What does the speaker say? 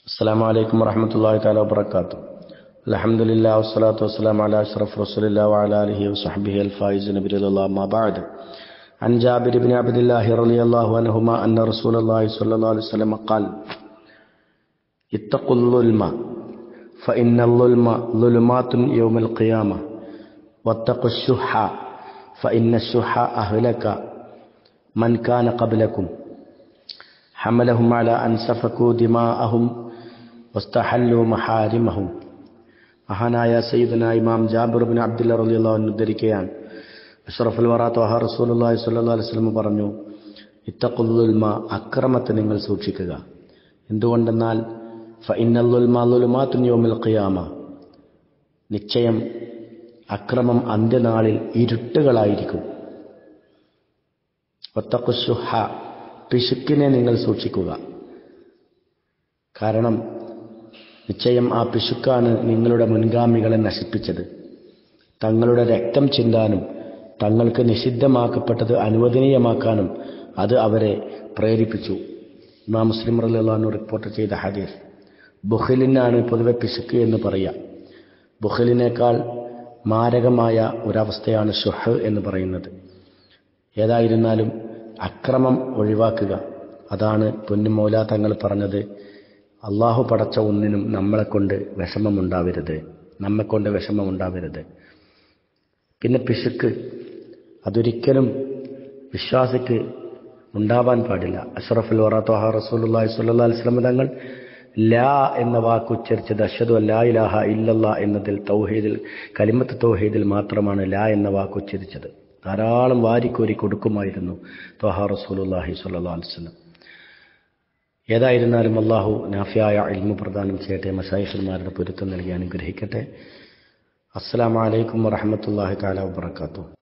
السلام عليكم ورحمة الله تعالى وبركاته الحمد لله والصلاة والسلام على أشرف رسول الله وعلى آله وصحبه الفائزين برضا الله ما بعد عن جابر بن عبد الله رضي الله عنهما أن رسول الله صلى الله عليه وسلم قال اتقوا الظلم فإن الظلم ظلمات يوم القيامة واتقوا الشح فإن الشح أهلك من كان قبلكم حملهم على أن سفكوا دماءهم واستحلوا محارمهم മഹാനായ സയ്യിദന ഇമാം ജാബിർ ബിൻ അബ്ദുല്ല റളിയല്ലാഹു അൻഹു ഉദ്ധരിക്കുകയാണ് അഷ്റഫുൽ വറാ ത്വഹ റസൂലുള്ളാഹി സ്വല്ലല്ലാഹു അലൈഹി വസല്ലം പറഞ്ഞു ഇത്തഖുല്ലുൽമ അക്രമത്തെ നിങ്ങൾ സൂക്ഷിക്കുക എന്തുകൊണ്ടെന്നാൽ ഫഇന്നല്ലുൽമ ളുലുമാത്തുൻ യൗമിൽ ഖിയാമ നിശ്ചയം അക്രമം അന്ത്യനാളിൽ ഇരുട്ടുകളായിരിക്കും ഒത്തക്കുശുഹ പിശുക്കിനെ നിങ്ങൾ സൂക്ഷിക്കുക കാരണം നിശ്ചയം ആ പിശുക്കാണ് നിങ്ങളുടെ മുൻഗാമികളെ നശിപ്പിച്ചത് തങ്ങളുടെ രക്തം ചിന്താനും തങ്ങൾക്ക് നിഷിദ്ധമാക്കപ്പെട്ടത് അനുവദനീയമാക്കാനും അത് അവരെ പ്രേരിപ്പിച്ചു ഇമാം മുസ്ലിം റല്ലാന്നു റിപ്പോർട്ട് ചെയ്ത ഹദീസ് ബുഖലിനാണ് പൊതുവെ പിശുക്ക് എന്ന് പറയുക ബുഖലിനേക്കാൾ മാരകമായ ഒരവസ്ഥയാണ് ഷുഹ് എന്ന് പറയുന്നത് ഏതായിരുന്നാലും അക്രമം ഒഴിവാക്കുക അതാണ് പൊന്നുമൗല തങ്ങൾ പറഞ്ഞത് അള്ളാഹു പടച്ച ഒന്നിനും നമ്മളെ കൊണ്ട് വിഷമമുണ്ടാവരുത് നമ്മെക്കൊണ്ട് വിഷമമുണ്ടാവരുത് പിന്നെ പിശുക്ക് അതൊരിക്കലും വിശ്വാസിക്ക് ഉണ്ടാവാൻ പാടില്ല അഷ്റഫുൽ വറാത്തോഹ റസൂലുള്ളാഹി സ്വല്ലല്ലാഹി അലൈഹി വസല്ലം തങ്ങൾ ലാ എന്ന വാക്ക് ഉച്ചരിച്ചത് അഷദു ലാ ഇലാഹ ഇല്ലല്ലാ എന്നതിൽ തൗഹീദിൽ കലിമത്ത് തൗഹീദിൽ മാത്രമാണ് ലാ എന്ന വാക്ക് ഉച്ചരിച്ചത് ധാരാളം വാരിക്കോരി കൊടുക്കുമായിരുന്നു ത്വഹ റസൂലുള്ളാഹി സ്വല്ലല്ലാഹി അലൈഹി വസല്ലം ഏതായിരുന്നാലും അള്ളാഹു നാഫിയായ ഇൽമു പ്രദാനം ചെയ്യട്ടെ മസായിഫന്മാരുടെ പൊരുത്തം നൽകി അനുഗ്രഹിക്കട്ടെ അസ്സലാമലൈക്കും വറഹമത്തല്ലാഹി താല വാത്തു